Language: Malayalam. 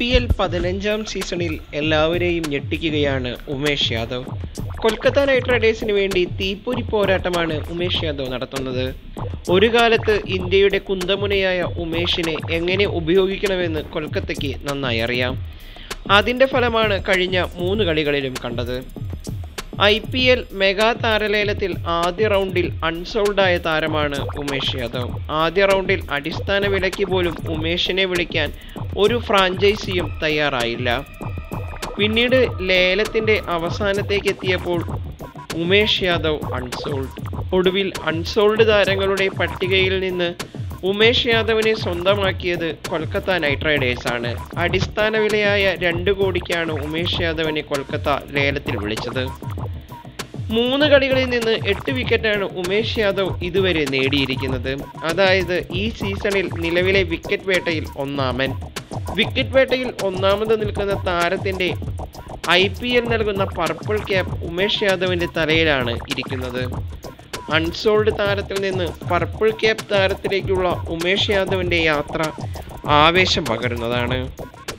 പി എൽ പതിനഞ്ചാം സീസണിൽ എല്ലാവരെയും ഞെട്ടിക്കുകയാണ് ഉമേഷ് യാദവ് കൊൽക്കത്ത നൈറ്റ് റൈഡേഴ്സിന് വേണ്ടി തീപ്പൊരി പോരാട്ടമാണ് ഉമേഷ് യാദവ് നടത്തുന്നത് ഒരു കാലത്ത് ഇന്ത്യയുടെ കുന്തമുനയായ ഉമേഷിനെ എങ്ങനെ ഉപയോഗിക്കണമെന്ന് കൊൽക്കത്തയ്ക്ക് നന്നായി അറിയാം അതിൻ്റെ ഫലമാണ് കഴിഞ്ഞ മൂന്ന് കളികളിലും കണ്ടത് ഐ പി എൽ മെഗാ താരലേലത്തിൽ ആദ്യ റൗണ്ടിൽ അൺസോൾഡായ താരമാണ് ഉമേഷ് യാദവ് ആദ്യ റൗണ്ടിൽ അടിസ്ഥാന വിലയ്ക്ക് പോലും ഉമേഷിനെ വിളിക്കാൻ ഒരു ഫ്രാഞ്ചൈസിയും തയ്യാറായില്ല പിന്നീട് ലേലത്തിൻ്റെ അവസാനത്തേക്ക് എത്തിയപ്പോൾ ഉമേഷ് യാദവ് അൺസോൾഡ് ഒടുവിൽ അൺസോൾഡ് താരങ്ങളുടെ പട്ടികയിൽ നിന്ന് ഉമേഷ് യാദവിനെ സ്വന്തമാക്കിയത് കൊൽക്കത്ത നൈറ്റ് റൈഡേഴ്സ് ആണ് അടിസ്ഥാന വിലയായ രണ്ട് കോടിക്കാണ് ഉമേഷ് യാദവിനെ കൊൽക്കത്ത ലേലത്തിൽ വിളിച്ചത് മൂന്ന് കളികളിൽ നിന്ന് എട്ട് വിക്കറ്റാണ് ഉമേഷ് യാദവ് ഇതുവരെ നേടിയിരിക്കുന്നത് അതായത് ഈ സീസണിൽ നിലവിലെ വിക്കറ്റ് വേട്ടയിൽ ഒന്നാമൻ വിക്കറ്റ് വേട്ടയിൽ ഒന്നാമത് നിൽക്കുന്ന താരത്തിൻ്റെ ഐ പി എൽ നൽകുന്ന പർപ്പിൾ ക്യാപ്പ് ഉമേഷ് യാദവിൻ്റെ തലയിലാണ് ഇരിക്കുന്നത് അൺസോൾഡ് താരത്തിൽ നിന്ന് പർപ്പിൾ ക്യാപ്പ് താരത്തിലേക്കുള്ള ഉമേഷ് യാദവിൻ്റെ യാത്ര ആവേശം പകരുന്നതാണ്